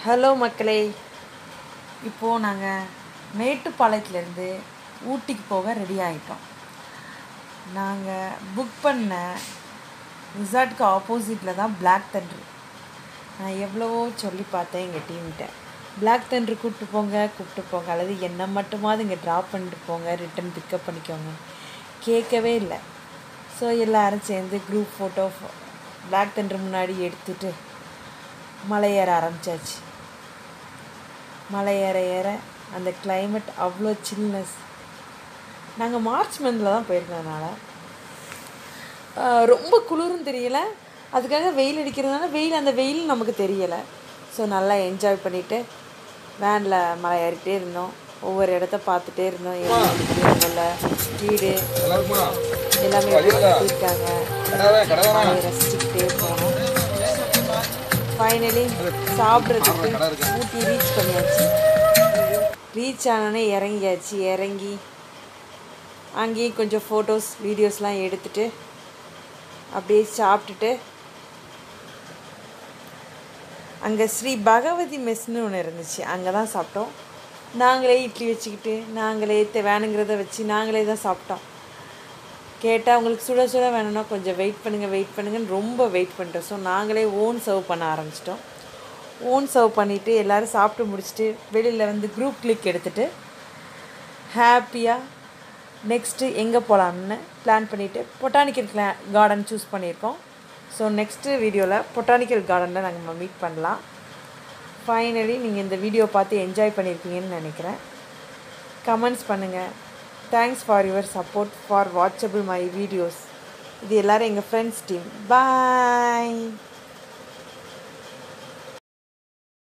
hello மக்களே இப்போது நாங்கள் மேட்டுப்பாளையத்துலேருந்து ஊட்டிக்கு போக ரெடி ஆகிட்டோம் நாங்கள் புக் பண்ண ரிசார்ட்டுக்கு ஆப்போசிட்டில் தான் பிளாக் தண்டர் நான் எவ்வளவோ சொல்லி பார்த்தேன் எங்கள் டீம்கிட்ட பிளாக் தண்டர் கூப்பிட்டு போங்க கூப்பிட்டு போங்க அல்லது என்னை மட்டுமாவது இங்கே ட்ராப் பண்ணிட்டு போங்க ரிட்டன் பிக்கப் பண்ணிக்கோங்க கேட்கவே இல்லை ஸோ எல்லாரும் சேர்ந்து குரூப் ஃபோட்டோ பிளாக் தண்டர் முன்னாடி எடுத்துட்டு மலை ஏற ஆரம்பிச்சாச்சு மலை ஏற ஏற அந்த climate அவ்வளோ சில்னஸ் நாங்கள் மார்ச் மந்தில் தான் போயிருந்ததுனால ஆஹ், ரொம்ப குளிரும் தெரியல அதுக்காக வெயில் அடிக்கிறதுனால வெயில் அந்த வெயில் நமக்கு தெரியலை ஸோ நல்லா என்ஜாய் பண்ணிவிட்டு வேனில் மலை ஏறிட்டே இருந்தோம் ஒவ்வொரு இடத்த பார்த்துட்டே இருந்தோம் என்ன அடிக்கிறவங்கள வீடு எல்லாமே எப்படி கட்டியிருக்காங்க அதை ரசிச்சுக்கிட்டே போனோம் ஃபைனலி சாப்பிட்றதுக்கு ஊட்டி ரீச் பண்ணியாச்சு ரீச் ஆனோடனே இறங்கியாச்சு இறங்கி அங்கேயும் கொஞ்சம் ஃபோட்டோஸ் வீடியோஸ்லாம் எடுத்துட்டு அப்படியே சாப்பிட்டுட்டு அங்கே ஸ்ரீ பகவதி மெஸ்னு ஒன்று இருந்துச்சு அங்கே தான் சாப்பிட்டோம் நாங்களே இட்லி வச்சுக்கிட்டு நாங்களே தே- வேணுங்கிறத வச்சு நாங்களே தான் சாப்பிட்டோம் கேட்டால் உங்களுக்கு சுட சுட வேணும்னா கொஞ்சம் வெயிட் பண்ணுங்கள் வெயிட் பண்ணுங்கன்னு ரொம்ப வெயிட் பண்ணிட்டோம் ஸோ நாங்களே ஓன் சர்வ் பண்ண ஆரம்பிச்சிட்டோம் ஓன் சர்வ் பண்ணிவிட்டு எல்லோரும் சாப்பிட்டு முடிச்சுட்டு வெளியில் வந்து குரூப் கிளிக் எடுத்துகிட்டு ஹாப்பியாக நெக்ஸ்ட்டு எங்கே போகலான்னு பிளான் பண்ணிவிட்டு பொட்டானிக்கல் கிளா கார்டன் சூஸ் பண்ணியிருக்கோம் ஸோ நெக்ஸ்ட்டு வீடியோவில் பொட்டானிக்கல் கார்டனில் நாங்கள் மீட் பண்ணலாம் ஃபைனலி நீங்கள் இந்த வீடியோ பார்த்து என்ஜாய் பண்ணியிருப்பீங்கன்னு நினைக்கிறேன் கமெண்ட்ஸ் பண்ணுங்கள் thanks for your support for watchable my videos இது எல்லோரும் எங்கள் ஃப்ரெண்ட்ஸ் டீம் பாய்